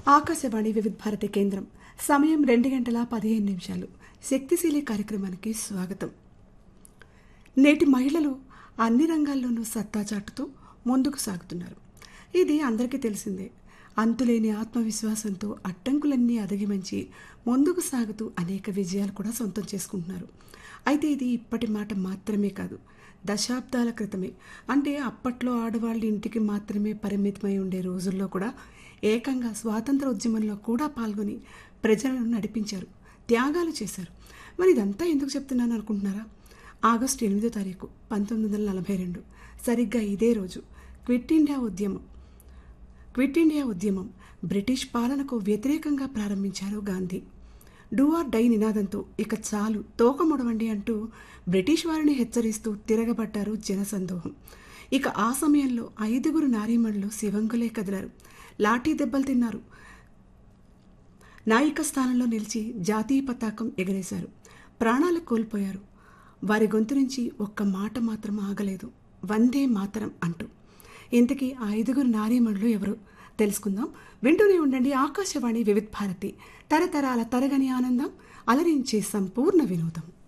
ఆకాశవాణి వివిధ భారతి కేంద్రం సమయం రెండు గంటల పదిహేను నిమిషాలు శక్తిశీలి కార్యక్రమానికి స్వాగతం నేటి మహిళలు అన్ని రంగాల్లోనూ సత్తా చాటుతూ ముందుకు సాగుతున్నారు ఇది అందరికీ తెలిసిందే అంతులేని ఆత్మవిశ్వాసంతో అడ్డంకులన్నీ అధిగమించి ముందుకు సాగుతూ అనేక విజయాలు కూడా సొంతం చేసుకుంటున్నారు అయితే ఇది ఇప్పటి మాట మాత్రమే కాదు దశాబ్దాల క్రితమే అంటే అప్పట్లో ఆడవాళ్ళ ఇంటికి మాత్రమే పరిమితమై ఉండే రోజుల్లో కూడా ఏకంగా స్వాతంత్ర ఉద్యమంలో కూడా పాల్గొని ప్రజలను నడిపించారు త్యాగాలు చేశారు మరి ఇదంతా ఎందుకు చెప్తున్నాను అనుకుంటున్నారా ఆగస్టు ఎనిమిదో తారీఖు పంతొమ్మిది వందల నలభై రెండు సరిగ్గా ఇదే రోజు క్విట్ ఇండియా ఉద్యమం క్విట్ ఇండియా ఉద్యమం బ్రిటిష్ పాలనకు వ్యతిరేకంగా ప్రారంభించారు గాంధీ డూ ఆర్ డై నినాదంతో ఇక చాలు తోకముడవండి అంటూ బ్రిటిష్ వారిని హెచ్చరిస్తూ తిరగబడ్డారు జనసందోహం ఇక ఆ సమయంలో ఐదుగురు నారీమణులు శివంగులే కదిలారు లాఠీ దెబ్బలు తిన్నారు నాయిక స్థానంలో నిలిచి జాతీయ పతాకం ఎగరేశారు ప్రాణాలు కోల్పోయారు వారి గొంతు నుంచి ఒక్క మాట మాత్రం ఆగలేదు వందే మాతరం అంటూ ఇంతకీ ఆ ఐదుగురు నారీమణులు ఎవరు తెలుసుకుందాం వింటూనే ఉండండి ఆకాశవాణి వివిధ భారతి తరతరాల తరగని ఆనందం అలరించే సంపూర్ణ వినోదం